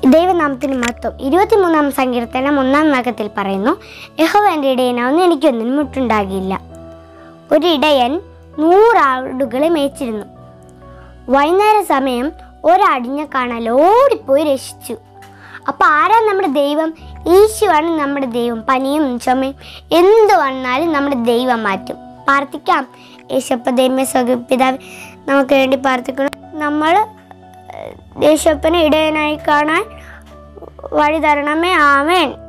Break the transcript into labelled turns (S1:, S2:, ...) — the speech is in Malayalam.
S1: ദൈവനാമത്തിന് മഹത്വം ഇരുപത്തിമൂന്നാം സങ്കീർത്തനം ഒന്നാം ഭാഗത്തിൽ പറയുന്നു യഹോവ എൻ്റെ ഇടയനാവുന്ന എനിക്കൊന്നിനും മുട്ടുണ്ടാകില്ല ഒരു ഇടയൻ നൂറാടുകളെ മേച്ചിരുന്നു വൈകുന്നേര സമയം ഒരാടിനെ കാണാൻ ഓടിപ്പോയി രക്ഷിച്ചു അപ്പോൾ ആരാ നമ്മുടെ ദൈവം ഈശുവാണ് നമ്മുടെ ദൈവം പനിയും ചുമയും എന്ത് വന്നാലും നമ്മുടെ ദൈവം മാറ്റും പ്രാർത്ഥിക്കാം യേശപ്പ ദൈവമേ സ്വപിതാവ് നമുക്ക് വേണ്ടി പ്രാർത്ഥിക്കണം നമ്മൾ യേശപ്പനെ ഇടയനായി കാണാൻ വഴി തരണമേ ആമേൻ